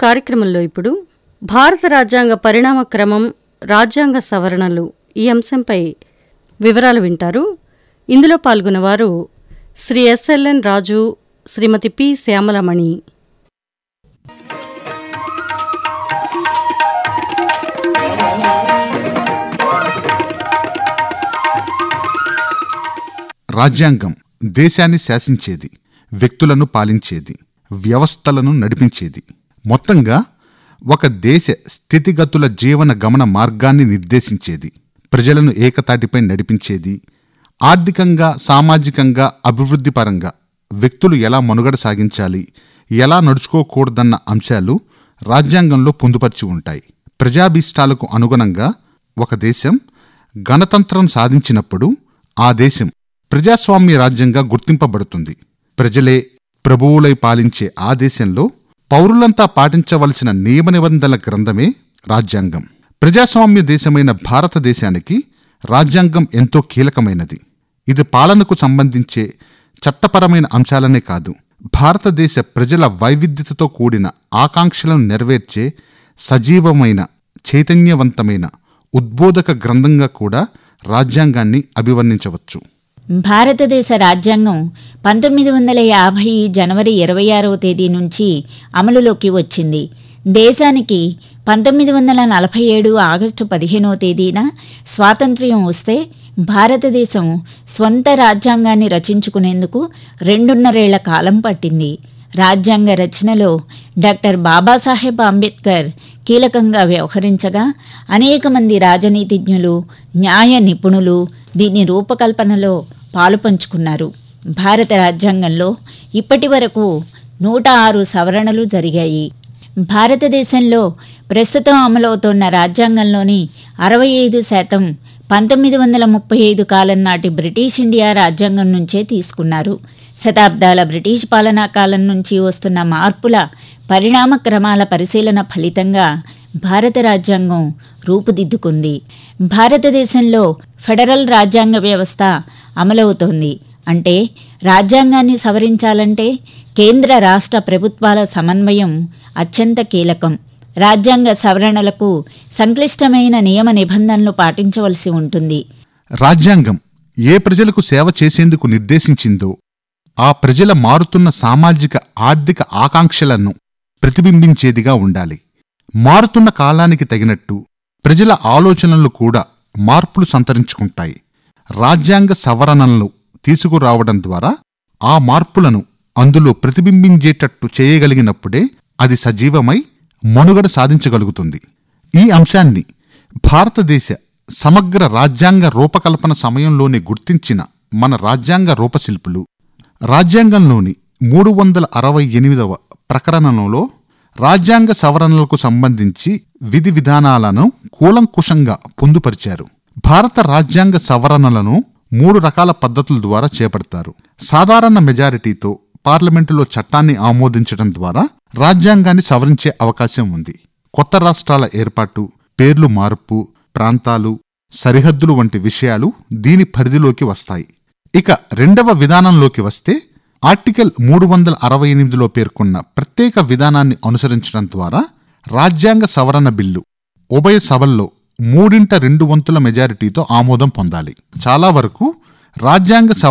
కార్యక్రమంలో ఇప్పుడు భారత రాజ్యాంగ పరిణామ క్రమం రాజ్యాంగ సవరణలు ఈ అంశంపై వివరాలు వింటారు ఇందులో పాల్గొన్నవారు శ్రీ ఎస్ఎల్ఎన్ రాజు శ్రీమతి పి శ్యామలమణి రాజ్యాంగం దేశాన్ని శాసించేది వ్యక్తులను పాలించేది వ్యవస్థలను నడిపించేది మొత్తంగా ఒక దేశ స్థితిగతుల జీవన గమన మార్గాన్ని నిర్దేశించేది ప్రజలను ఏకతాటిపై నడిపించేది ఆర్థికంగా సామాజికంగా అభివృద్ధి పరంగా వ్యక్తులు ఎలా మనుగడ సాగించాలి ఎలా నడుచుకోకూడదన్న అంశాలు రాజ్యాంగంలో పొందుపరిచి ఉంటాయి ప్రజాభీష్టాలకు అనుగుణంగా ఒక దేశం గణతంత్రం సాధించినప్పుడు ఆ దేశం ప్రజాస్వామ్య రాజ్యంగా గుర్తింపబడుతుంది ప్రజలే ప్రభువులై పాలించే ఆ దేశంలో పౌరులంతా పాటించవలసిన నియమ నిబంధనల గ్రంథమే రాజ్యాంగం ప్రజాస్వామ్య దేశమైన భారతదేశానికి రాజ్యాంగం ఎంతో కీలకమైనది ఇది పాలనకు సంబంధించే చట్టపరమైన అంశాలనే కాదు భారతదేశ ప్రజల వైవిధ్యతతో కూడిన ఆకాంక్షలను నెరవేర్చే సజీవమైన చైతన్యవంతమైన ఉద్బోధక గ్రంథంగా కూడా రాజ్యాంగాన్ని అభివర్ణించవచ్చు భారతదేశ రాజ్యాంగం పంతొమ్మిది వందల యాభై జనవరి ఇరవై ఆరవ తేదీ నుంచి అమలులోకి వచ్చింది దేశానికి పంతొమ్మిది వందల నలభై ఏడు ఆగస్టు పదిహేనవ తేదీన స్వాతంత్ర్యం వస్తే భారతదేశం స్వంత రాజ్యాంగాన్ని రచించుకునేందుకు రెండున్నరేళ్ల కాలం పట్టింది రాజ్యాంగ రచనలో డాక్టర్ బాబాసాహెబ్ అంబేద్కర్ కీలకంగా వ్యవహరించగా అనేక మంది రాజనీతిజ్ఞులు న్యాయ నిపుణులు దీని రూపకల్పనలో పాలుపంచుకున్నారు భారత రాజ్యాంగంలో ఇప్పటి వరకు నూట ఆరు సవరణలు జరిగాయి భారతదేశంలో ప్రస్తుతం అమలవుతోన్న రాజ్యాంగంలోని అరవై ఐదు శాతం పంతొమ్మిది వందల ముప్పై ఐదు కాలం నాటి బ్రిటిష్ ఇండియా రాజ్యాంగం నుంచే తీసుకున్నారు శతాబ్దాల బ్రిటిష్ పాలనా కాలం నుంచి వస్తున్న మార్పుల పరిణామ క్రమాల పరిశీలన ఫలితంగా భారత రాజ్యాంగం రూపుదిద్దుకుంది భారతదేశంలో ఫెడరల్ రాజ్యాంగ వ్యవస్థ అమలవుతోంది అంటే రాజ్యాంగాన్ని సవరించాలంటే కేంద్ర రాష్ట్ర ప్రభుత్వాల సమన్వయం అత్యంత కీలకం రాజ్యాంగ సవరణలకు సంక్లిష్టమైన నియమ నిబంధనలు పాటించవలసి ఉంటుంది రాజ్యాంగం ఏ ప్రజలకు సేవ చేసేందుకు నిర్దేశించిందో ఆ ప్రజల మారుతున్న సామాజిక ఆర్థిక ఆకాంక్షలను ప్రతిబింబించేదిగా ఉండాలి మారుతున్న కాలానికి తగినట్టు ప్రజల ఆలోచనలు కూడా మార్పులు సంతరించుకుంటాయి రాజ్యాంగ సవరణలు తీసుకురావడం ద్వారా ఆ మార్పులను అందులో ప్రతిబింబించేటట్టు చేయగలిగినప్పుడే అది సజీవమై మనుగడ సాధించగలుగుతుంది ఈ అంశాన్ని భారతదేశ సమగ్ర రాజ్యాంగ రూపకల్పన సమయంలోనే గుర్తించిన మన రాజ్యాంగ రూపశిల్పులు రాజ్యాంగంలోని మూడు వందల అరవై ఎనిమిదవ ప్రకరణంలో రాజ్యాంగ సవరణలకు సంబంధించి విధి విధానాలను కూలంకుషంగా పొందుపరిచారు భారత రాజ్యాంగ సవరణలను మూడు రకాల పద్ధతుల ద్వారా చేపడతారు సాధారణ మెజారిటీతో పార్లమెంటులో చట్టాన్ని ఆమోదించడం ద్వారా రాజ్యాంగాన్ని సవరించే అవకాశం ఉంది కొత్త రాష్ట్రాల ఏర్పాటు పేర్లు మార్పు ప్రాంతాలు సరిహద్దులు వంటి విషయాలు దీని పరిధిలోకి వస్తాయి ఇక రెండవ విధానంలోకి వస్తే ఆర్టికల్ మూడు వందల అరవై ఎనిమిదిలో పేర్కొన్న ప్రత్యేక విధానాన్ని అనుసరించడం ద్వారా రాజ్యాంగ సవరణ బిల్లు ఉభయ సభల్లో మూడింట రెండు వంతుల మెజారిటీతో ఆమోదం పొందాలి చాలా వరకు రాజ్యాంగ సవ